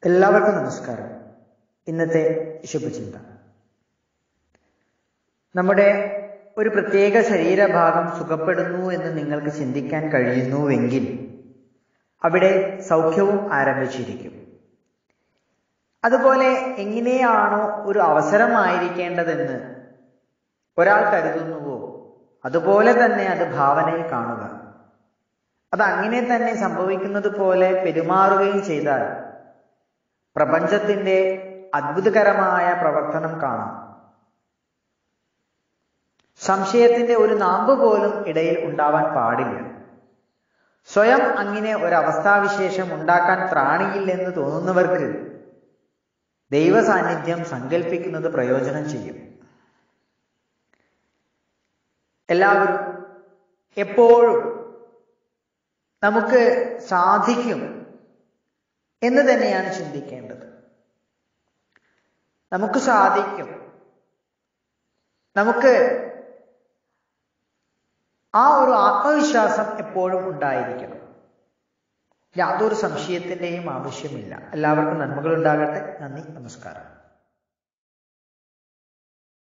എല്ലാവർക്കും നമസ്കാരം ഇന്നത്തെ ശുഭചിന്ത നമ്മുടെ ഒരു പ്രത്യേക ശരീരഭാഗം സുഖപ്പെടുന്നു എന്ന് നിങ്ങൾക്ക് ചിന്തിക്കാൻ കഴിയുന്നുവെങ്കിൽ അവിടെ സൗഖ്യവും ആരംഭിച്ചിരിക്കും അതുപോലെ എങ്ങനെയാണോ ഒരു അവസരമായിരിക്കേണ്ടതെന്ന് ഒരാൾ കരുതുന്നുവോ അതുപോലെ തന്നെ അത് ഭാവനയിൽ കാണുക അത് അങ്ങനെ തന്നെ സംഭവിക്കുന്നത് പോലെ പെരുമാറുകയും ചെയ്താൽ പ്രപഞ്ചത്തിന്റെ അത്ഭുതകരമായ പ്രവർത്തനം കാണാം സംശയത്തിന്റെ ഒരു നാമ്പ് പോലും ഇടയിൽ ഉണ്ടാവാൻ പാടില്ല സ്വയം അങ്ങനെ ഒരവസ്ഥാവിശേഷം ഉണ്ടാക്കാൻ ത്രാണിയില്ലെന്ന് തോന്നുന്നവർക്ക് ദൈവ സാന്നിധ്യം സങ്കല്പിക്കുന്നത് പ്രയോജനം ചെയ്യും എല്ലാവരും എപ്പോഴും നമുക്ക് സാധിക്കും എന്ന് തന്നെയാണ് ചിന്തിക്കേണ്ടത് നമുക്ക് സാധിക്കും നമുക്ക് ആ ഒരു ആത്മവിശ്വാസം എപ്പോഴും ഉണ്ടായിരിക്കണം യാതൊരു സംശയത്തിന്റെയും ആവശ്യമില്ല എല്ലാവർക്കും നന്മകൾ ഉണ്ടാകട്ടെ നന്ദി നമസ്കാരം